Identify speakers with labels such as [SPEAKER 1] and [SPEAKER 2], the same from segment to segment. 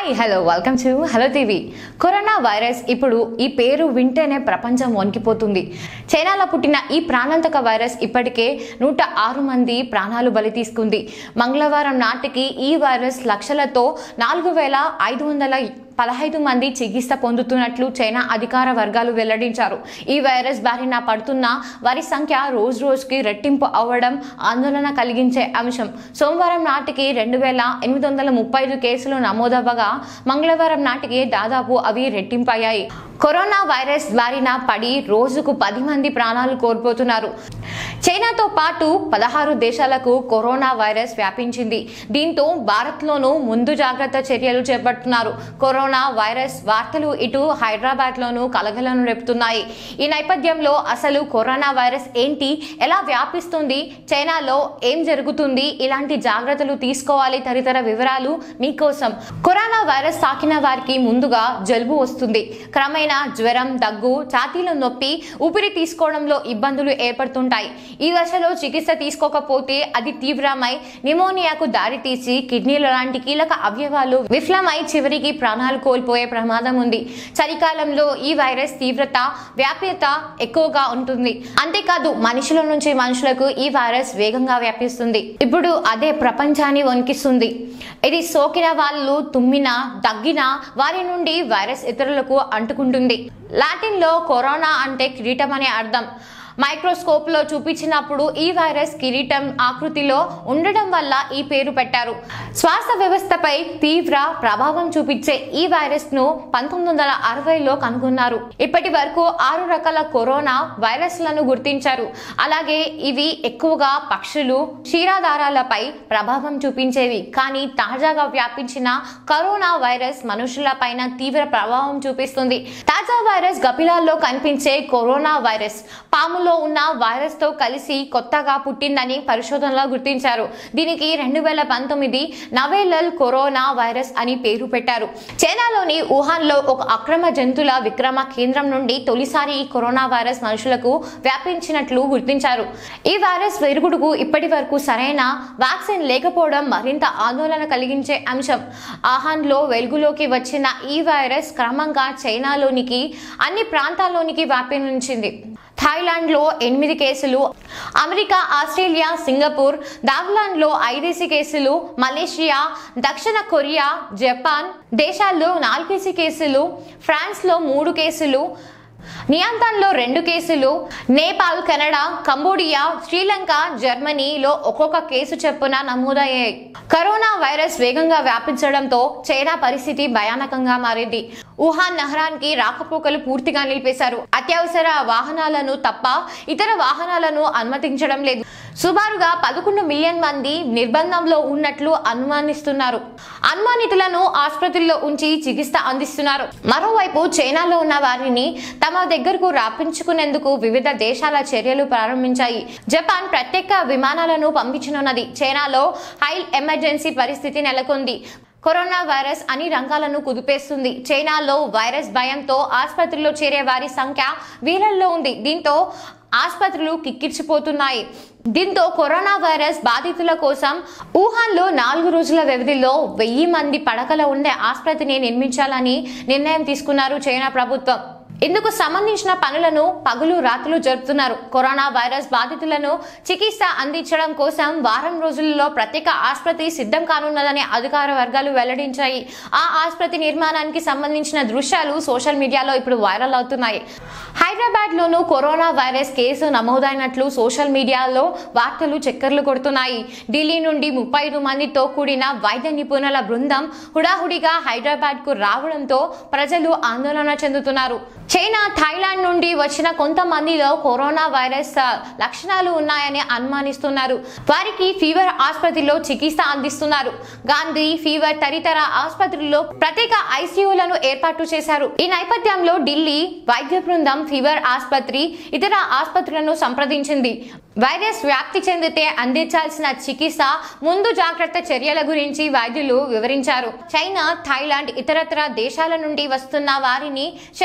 [SPEAKER 1] hi hello welcome to hello TV corona virus ఇప్పుడు ఈ పేరు వింటేనే ప్రపంచం వణికిపోతుంది చైనాలో పుట్టిన ఈ ప్రాణాంతక వైరస్ ఇప్పటికే నూట ఆరు మంది ప్రాణాలు బలి తీసుకుంది మంగళవారం నాటికి ఈ వైరస్ లక్షలతో నాలుగు వేల ఐదు వందల పదహైదు మంది చికిత్స పొందుతున్నట్లు చైనా అధికార వర్గాలు వెల్లడించారు ఈ వైరస్ బారిన పడుతున్న వారి సంఖ్య రోజు రోజుకి రెట్టింపు అవ్వడం ఆందోళన కలిగించే అంశం సోమవారం నాటికి రెండు వేల ఎనిమిది వందల ముప్పై ఐదు కేసులు నమోదవ్వగా మంగళవారం నాటికి దాదాపు అవి రెట్టింపయ్యాయి కరోనా వైరస్ బారిన పడి రోజుకు పది మంది ప్రాణాలు కోల్పోతున్నారు చైనాతో పాటు పదహారు దేశాలకు కరోనా వైరస్ వ్యాపించింది దీంతో భారత్లోనూ ముందు జాగ్రత్త చర్యలు చేపడుతున్నారు కరోనా వైరస్ వార్తలు ఇటు హైదరాబాద్లోనూ కలగలను రేపుతున్నాయి ఈ నేపథ్యంలో అసలు కరోనా వైరస్ ఏంటి ఎలా వ్యాపిస్తుంది చైనాలో ఏం జరుగుతుంది ఇలాంటి జాగ్రత్తలు తీసుకోవాలి తదితర వివరాలు మీకోసం కరోనా వైరస్ తాకిన వారికి ముందుగా జలుబు వస్తుంది క్రమేణా జ్వరం దగ్గు ఛాతీలో నొప్పి ఊపిరి తీసుకోవడంలో ఇబ్బందులు ఏర్పడుతుంటాయి ఈ దశలో చికిత్స తీసుకోకపోతే అది తీవ్రమై నిమోనియాకు దారితీసి కిడ్నీల లాంటి కీలక అవయవాలు విఫలమై చివరికి ప్రాణాలు కోల్పోయే ప్రమాదం ఉంది చలికాలంలో ఈ వైరస్ తీవ్రత వ్యాప్యత ఎక్కువగా ఉంటుంది అంతేకాదు మనుషుల నుంచి మనుషులకు ఈ వైరస్ వేగంగా వ్యాపిస్తుంది ఇప్పుడు అదే ప్రపంచాన్ని వణికిస్తుంది ఇది సోకిన వాళ్ళు తుమ్మినా దగ్గినా వారి నుండి వైరస్ ఇతరులకు అంటుకుంటుంది లాటిన్లో కరోనా అంటే కిరీటం అనే అర్థం మైక్రోస్కోప్ లో చూపించినప్పుడు ఈ వైరస్ కిరీటం ఆకృతిలో ఉండడం వల్ల ఈ పేరు పెట్టారు శ్వాస వ్యవస్థపై తీవ్ర ప్రభావం చూపించే ఈ వైరస్ ను పంతొమ్మిది వందల అరవైలో కనుగొన్నారు ఇప్పటి వరకు ఆరు రకాల కరోనా వైరస్లను గుర్తించారు అలాగే ఇవి ఎక్కువగా పక్షులు క్షీరాధారాలపై ప్రభావం చూపించేవి కానీ తాజాగా వ్యాపించిన కరోనా వైరస్ మనుషుల పైన తీవ్ర ప్రభావం చూపిస్తుంది తాజా వైరస్ గపిలాల్లో కనిపించే కరోనా వైరస్ పాములో ఉన్న వైరస్ తో కలిసి కొత్తగా పుట్టిందని పరిశోధనలో గుర్తించారు దీనికి రెండు వేల పంతొమ్మిది నవేలల్ కరోనా వైరస్ అని పేరు పెట్టారు చైనాలోని వుహాన్ లో ఒక అక్రమ జంతువుల విక్రమ కేంద్రం నుండి తొలిసారి ఈ కరోనా వైరస్ మనుషులకు వ్యాపించినట్లు గుర్తించారు ఈ వైరస్ పెరుగుడుకు ఇప్పటి వరకు సరైన వ్యాక్సిన్ లేకపోవడం మరింత ఆందోళన కలిగించే అంశం ఆహాన్లో వెలుగులోకి వచ్చిన ఈ వైరస్ క్రమంగా చైనాలోనికి అన్ని ప్రాంతాల్లోనికి వ్యాపించింది థాయిలాండ్లో ఎనిమిది కేసులు అమెరికా ఆస్ట్రేలియా సింగపూర్ దావ్లాండ్లో ఐదేసి కేసులు మలేషియా దక్షిణ కొరియా జపాన్ దేశాల్లో నాలుగేసి కేసులు ఫ్రాన్స్లో మూడు కేసులు నియాంతాన్లో రెండు కేసులు నేపాల్ కెనడా కంబోడియా శ్రీలంక జర్మనీలో ఒక్కొక్క కేసు చొప్పున నమోదయ్యాయి కరోనా వైరస్ వేగంగా వ్యాపించడంతో చైనా పరిస్థితి భయానకంగా మారింది వుహాన్ నగరానికి రాకపోకలు పూర్తిగా నిలిపేశారు అత్యవసర వాహనాలను తప్ప ఇతర వాహనాలను అనుమతించడం లేదు సుమారుగా పదకొండు మిలియన్ మంది నిర్బంధంలో ఉన్నట్లు అనుమానిస్తున్నారు అనుమానితులను ఆసుపత్రుల్లో ఉంచి చికిత్స అందిస్తున్నారు మరోవైపు చైనాలో ఉన్న వారిని తమ దగ్గరకు రాపించుకునేందుకు వివిధ దేశాల చర్యలు ప్రారంభించాయి జపాన్ ప్రత్యేక విమానాలను పంపించనున్నది చైనాలో హై ఎమర్జెన్సీ పరిస్థితి నెలకొంది కరోనా వైరస్ అన్ని రంగాలను కుదిపేస్తుంది చైనాలో వైరస్ భయంతో ఆసుపత్రిలో చేరే వారి సంఖ్య వేలల్లో ఉంది దీంతో ఆసుపత్రులు కిక్కిర్చిపోతున్నాయి దీంతో కరోనా వైరస్ బాధితుల కోసం వుహాన్లో నాలుగు రోజుల వ్యవధిలో వెయ్యి మంది పడకల ఉండే ఆసుపత్రిని నిర్మించాలని నిర్ణయం తీసుకున్నారు చైనా ప్రభుత్వం ఇందుకు సంబంధించిన పనులను పగులు రాత్రులు జరుపుతున్నారు కరోనా వైరస్ బాధితులను చికిత్స అందించడం కోసం వారం రోజులలో ప్రత్యేక ఆసుపత్రి సిద్ధం కానున్నదని అధికార వర్గాలు వెల్లడించాయి ఆ ఆసుపత్రి నిర్మాణానికి సంబంధించిన దృశ్యాలు సోషల్ మీడియాలో ఇప్పుడు వైరల్ అవుతున్నాయి హైదరాబాద్ లోను కరోనా వైరస్ కేసు నమోదైనట్లు సోషల్ మీడియాలో వార్తలు చక్కర్లు కొడుతున్నాయి ఢిల్లీ నుండి ముప్పై ఐదు మందితో కూడిన వైద్య నిపుణుల బృందం హుడాహుడిగా హైదరాబాద్ కు రావడంతో ప్రజలు ఆందోళన చెందుతున్నారు చైనా థాయిలాండ్ నుండి వచ్చిన కొంతమందిలో కరోనా వైరస్ ఆ, లక్షణాలు ఉన్నాయని అనుమానిస్తున్నారు వారికి ఫీవర్ ఆసుపత్రిలో చికిత్స అందిస్తున్నారు గాంధీ ఫీవర్ తదితర ఆసుపత్రుల్లో ప్రత్యేక ఐసీయూలను ఏర్పాటు చేశారు ఈ నేపథ్యంలో ఢిల్లీ వైద్య బృందం ఫీవర్ ఆసుపత్రి ఇతర ఆసుపత్రులను సంప్రదించింది వైరస్ వ్యాప్తి చెందితే అందించాల్సిన చికిత్స ముందు జాగ్రత్త చర్యల గురించి వైద్యులు వివరించారు చైనా థాయిలాండ్ ఇతరత్ర దేశాల నుండి వస్తున్న వారిని శంషాబాద్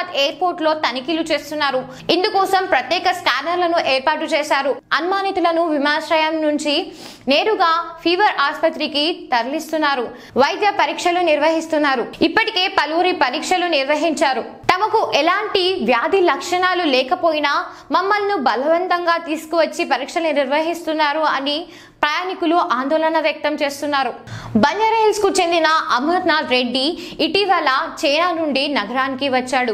[SPEAKER 1] హైదరాబాద్ ఎయిర్పోర్ట్ లో తనిఖీలు చేస్తున్నారు ఇందుకోసం ప్రత్యేక స్కానర్లను ఏర్పాటు చేశారు అనుమానితులను విమానాశ్రయం నుంచి నేరుగా ఫీవర్ ఆసుపత్రికి తరలిస్తున్నారు వైద్య పరీక్షలు నిర్వహిస్తున్నారు ఇప్పటికే పలువురి పరీక్షలు నిర్వహించారు తమకు ఎలాంటి వ్యాధి లక్షణాలు లేకపోయినా మమ్మల్ని బలవంతంగా తీసుకువచ్చి పరీక్షలు నిర్వహిస్తున్నారు అని ప్రయాణికులు ఆందోళన వ్యక్తం చేస్తున్నారు బంజారా హిల్స్ కు చెందిన అమర్నాథ్ రెడ్డి ఇటీవల చైనా నుండి నగరానికి వచ్చాడు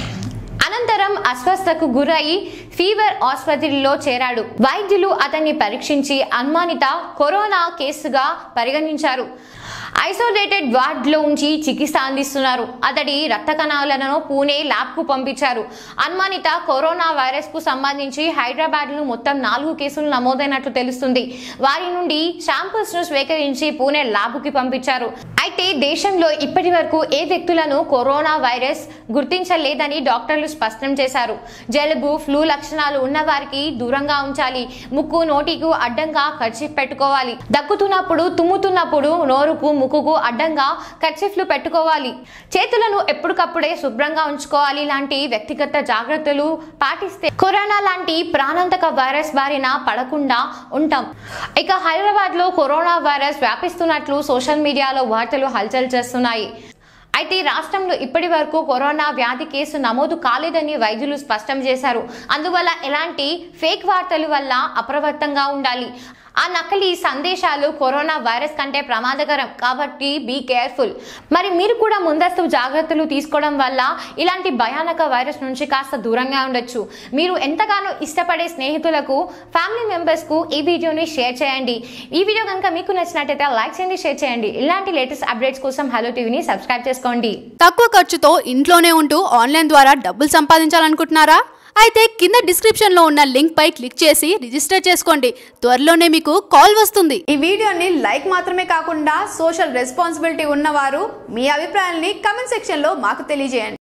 [SPEAKER 1] అనంతరం అస్వస్థకు గురై ఫీవర్ ఆసుపత్రిలో చేరాడు వైద్యులు అతన్ని పరీక్షించి అనుమానిత కరోనా కేసుగా పరిగణించారు ఐసోలేటెడ్ వార్డ్ లో ఉంచి చికిత్స అందిస్తున్నారు అతడి రక్త కణాలను పూణే ల్యాబ్ కు పంపించారు అనుమానిత కరోనా వైరస్ కు సంబంధించి హైదరాబాద్ లో మొత్తం నాలుగు కేసులు నమోదైనట్లు తెలుస్తుంది వారి నుండి శాంపుల్స్ ను స్వీకరించి పూణే ల్యాబ్ కి పంపించారు అయితే దేశంలో ఇప్పటి వరకు ఏ వ్యక్తులను కరోనా వైరస్ గుర్తించలేదని డాక్టర్లు స్పష్టం చేశారు జలుబు ఫ్లూ లక్షణాలు ఉన్న వారికి దూరంగా ఉంచాలి ముక్కు నోటికు అడ్డంగా ఖర్చు పెట్టుకోవాలి దగ్గుతున్నప్పుడు తుమ్ముతున్నప్పుడు నోరుకు ముక్కుకు అడ్డంగా కర్చీఫ్లు పెట్టుకోవాలి చేతులను ఎప్పటికప్పుడే శుభ్రంగా ఉంచుకోవాలి లాంటి వ్యక్తిగత జాగ్రత్తలు పాటిస్తే కరోనా లాంటి ప్రాణాంతక వైరస్ బారిన పడకుండా ఉంటాం ఇక హైదరాబాద్ లో కరోనా వైరస్ వ్యాపిస్తున్నట్లు సోషల్ మీడియాలో వార్తలు హల్చల్ చేస్తున్నాయి అయితే రాష్ట్రంలో ఇప్పటి వరకు కరోనా వ్యాధి కేసు నమోదు కాలేదని వైద్యులు స్పష్టం చేశారు అందువల్ల ఎలాంటి ఫేక్ వార్తల వల్ల అప్రమత్తంగా ఉండాలి ఆ నకిలీ సందేశాలు కరోనా వైరస్ కంటే ప్రమాదకరం కాబట్టి బీ కేర్ఫుల్ మరి మీరు కూడా ముందస్తు జాగ్రత్తలు తీసుకోవడం వల్ల ఇలాంటి భయానక వైరస్ నుంచి కాస్త దూరంగా ఉండొచ్చు మీరు ఎంతగానో ఇష్టపడే స్నేహితులకు ఫ్యామిలీ మెంబర్స్కు ఈ వీడియోని షేర్ చేయండి ఈ వీడియో కనుక మీకు నచ్చినట్టయితే లైక్ చేయండి షేర్ చేయండి ఇలాంటి లేటెస్ట్ అప్డేట్స్ కోసం హలో టీవీని సబ్స్క్రైబ్ చేసుకోండి
[SPEAKER 2] తక్కువ ఖర్చుతో ఇంట్లోనే ఉంటూ ఆన్లైన్ ద్వారా డబ్బులు సంపాదించాలనుకుంటున్నారా అయితే కింద డిస్క్రిప్షన్ లో ఉన్న లింక్ పై క్లిక్ చేసి రిజిస్టర్ చేసుకోండి త్వరలోనే మీకు కాల్ వస్తుంది
[SPEAKER 3] ఈ వీడియోని లైక్ మాత్రమే కాకుండా సోషల్ రెస్పాన్సిబిలిటీ ఉన్నవారు మీ అభిప్రాయాల్ని కమెంట్ సెక్షన్లో మాకు తెలియజేయండి